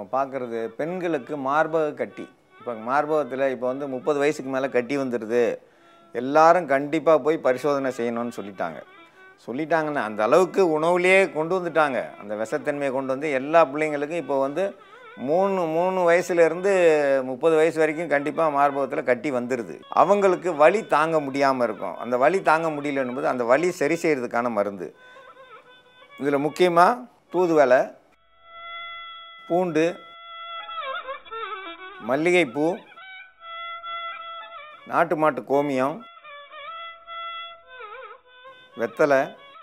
நம்ம பார்க்குறது பெண்களுக்கு மார்பக கட்டி இப்போ மார்பகத்தில் இப்போ வந்து முப்பது வயசுக்கு மேலே கட்டி வந்துடுது எல்லாரும் கண்டிப்பாக போய் பரிசோதனை செய்யணும்னு சொல்லிட்டாங்க சொல்லிட்டாங்கன்னா அந்த அளவுக்கு உணவுலேயே கொண்டு வந்துட்டாங்க அந்த விஷத்தன்மையை கொண்டு வந்து எல்லா பிள்ளைங்களுக்கும் இப்போ வந்து மூணு மூணு வயசுலேருந்து முப்பது வயசு வரைக்கும் கண்டிப்பாக மார்பகத்தில் கட்டி வந்துடுது அவங்களுக்கு வலி தாங்க முடியாமல் இருக்கும் அந்த வலி தாங்க முடியலன்னும் போது அந்த வலி சரி செய்கிறதுக்கான மருந்து இதில் முக்கியமாக தூதுவளை பூண்டு மல்லிகைப்பூ நாட்டு மாட்டு கோமியம் வெத்தலை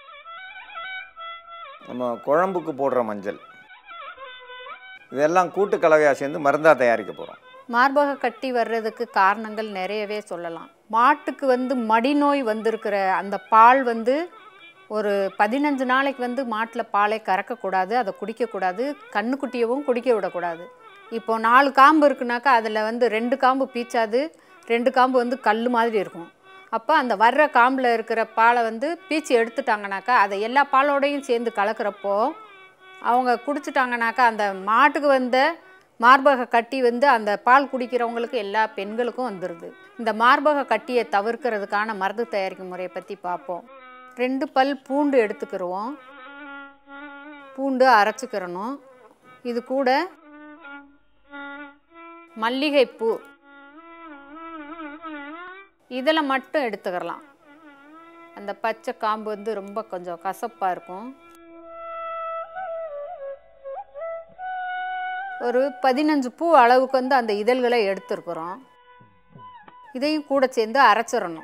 நம்ம குழம்புக்கு போடுற மஞ்சள் இதெல்லாம் கூட்டு கலவையாக சேர்ந்து மருந்தாக தயாரிக்க போகிறோம் மார்பக கட்டி வர்றதுக்கு காரணங்கள் நிறையவே சொல்லலாம் மாட்டுக்கு வந்து மடிநோய் வந்திருக்கிற அந்த பால் வந்து ஒரு பதினஞ்சு நாளைக்கு வந்து மாட்டில் பாலை கறக்கக்கூடாது அதை குடிக்கக்கூடாது கண்ணுக்குட்டியவும் குடிக்க விடக்கூடாது இப்போ நாலு காம்பு இருக்குனாக்கா அதில் வந்து ரெண்டு காம்பு பீச்சாது ரெண்டு காம்பு வந்து கல் மாதிரி இருக்கும் அப்போ அந்த வர்ற காம்பில் இருக்கிற பாலை வந்து பீச்சி எடுத்துட்டாங்கனாக்கா அதை எல்லா பாலோடையும் சேர்ந்து கலக்கிறப்போ அவங்க குடிச்சிட்டாங்கனாக்கா அந்த மாட்டுக்கு வந்த மார்பக கட்டி வந்து அந்த பால் குடிக்கிறவங்களுக்கு எல்லா பெண்களுக்கும் வந்துடுது இந்த மார்பக கட்டியை தவிர்க்கிறதுக்கான மருந்து தயாரிக்கும் முறையை பற்றி பார்ப்போம் ரெண்டு பல் பூண்டு எடுத்துக்கிருவோம் பூண்டு அரைச்சிக்கிறணும் இது கூட மல்லிகைப்பூ இதில் மட்டும் எடுத்துக்கிறலாம் அந்த பச்சை காம்பு வந்து ரொம்ப கொஞ்சம் கசப்பாக இருக்கும் ஒரு பதினஞ்சு பூ அளவுக்கு வந்து அந்த இதழ்களை எடுத்துருக்குறோம் இதையும் கூட சேர்ந்து அரைச்சிடணும்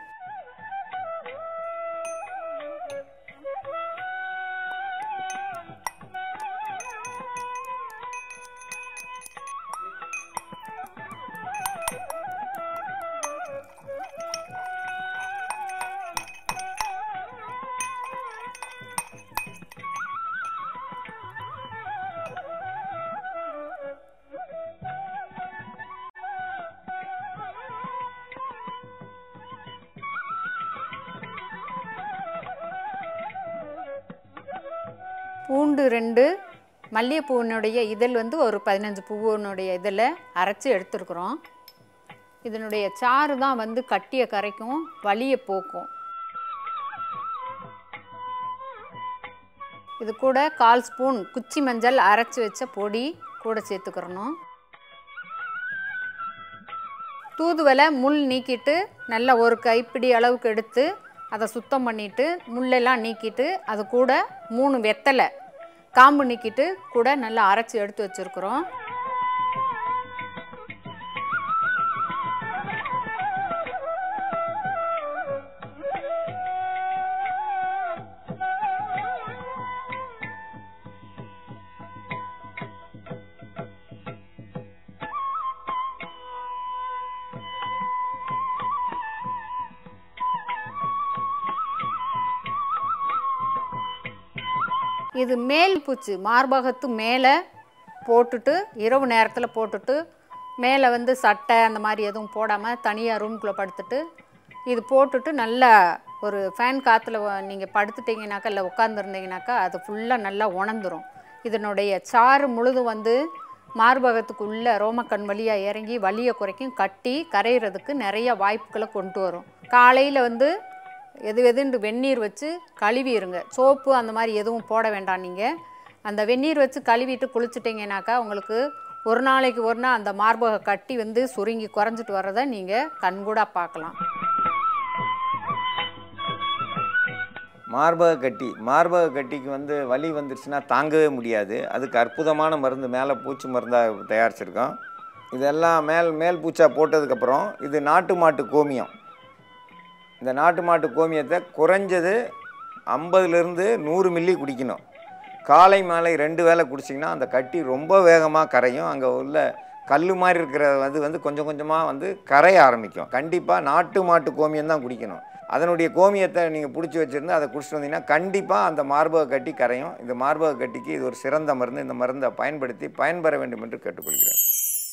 பூண்டு ரெண்டு மல்லிகைப்பூவினுடைய இதழ் வந்து ஒரு பதினஞ்சு பூவினுடைய இதில் அரைச்சி எடுத்துருக்குறோம் இதனுடைய சாறு தான் வந்து கட்டியை கரைக்கும் வலியை போக்கும் இது கூட கால் ஸ்பூன் குச்சி மஞ்சள் அரைச்சி வச்ச பொடி கூட சேர்த்துக்கிறணும் தூதுவளை முள் நீக்கிட்டு நல்லா ஒரு கைப்பிடி அளவுக்கு எடுத்து அதை சுத்தம் பண்ணிவிட்டு முள்ளெல்லாம் நீக்கிட்டு அது கூட மூணு வெத்தலை காம்பு நீக்கிட்டு கூட நல்லா அரைச்சி எடுத்து வச்சுருக்குறோம் இது மேல் பூச்சு மார்பகத்து மேலே போட்டுட்டு இரவு நேரத்தில் போட்டுட்டு மேலே வந்து சட்டை அந்த மாதிரி எதுவும் போடாமல் தனியாக ரூம்குள்ளே படுத்துட்டு இது போட்டுட்டு நல்லா ஒரு ஃபேன் காற்றுல நீங்கள் படுத்துட்டீங்கனாக்கா இல்லை உட்காந்துருந்தீங்கனாக்கா அது ஃபுல்லாக நல்லா உணர்ந்துரும் இதனுடைய சாறு முழுதும் வந்து மார்பகத்துக்குள்ளே ரோமக்கண் வழியாக இறங்கி வலியை குறைக்கும் கட்டி கரையிறதுக்கு நிறைய வாய்ப்புகளை கொண்டு வரும் காலையில் வந்து எது எதுண்டு வெந்நீர் வச்சு கழுவிடுங்க சோப்பு அந்த மாதிரி எதுவும் போட வேண்டாம் நீங்கள் அந்த வெந்நீர் வச்சு கழுவிட்டு குளிச்சிட்டிங்கனாக்கா உங்களுக்கு ஒரு நாளைக்கு ஒரு நாள் அந்த மார்பக கட்டி வந்து சுருங்கி குறைஞ்சிட்டு வர்றதை நீங்கள் கண்கூடாக பார்க்கலாம் மார்பக கட்டி மார்பக கட்டிக்கு வந்து வலி வந்துருச்சுன்னா தாங்கவே முடியாது அதுக்கு அற்புதமான மருந்து மேலே பூச்சி மருந்தாக தயாரிச்சிருக்கோம் இதெல்லாம் மேல் மேல் பூச்சா போட்டதுக்கப்புறம் இது நாட்டு மாட்டு கோமியம் இந்த நாட்டு மாட்டு கோமியத்தை குறைஞ்சது ஐம்பதுலேருந்து நூறு மில்லி குடிக்கணும் காலை மாலை ரெண்டு வேளை குடிச்சிங்கன்னா அந்த கட்டி ரொம்ப வேகமாக கரையும் அங்கே உள்ள கல் மாதிரி இருக்கிற வந்து வந்து கொஞ்சம் கொஞ்சமாக வந்து கரைய ஆரம்பிக்கும் கண்டிப்பாக நாட்டு மாட்டு கோமியம் தான் குடிக்கணும் அதனுடைய கோமியத்தை நீங்கள் பிடிச்சி வச்சுருந்து அதை குடிச்சிட்டு வந்தீங்கன்னா கண்டிப்பாக அந்த மார்பக கட்டி கரையும் இந்த மார்பக கட்டிக்கு இது ஒரு சிறந்த மருந்து இந்த மருந்தை பயன்படுத்தி பயன்பெற வேண்டும் என்று கேட்டுக்கொள்கிறேன்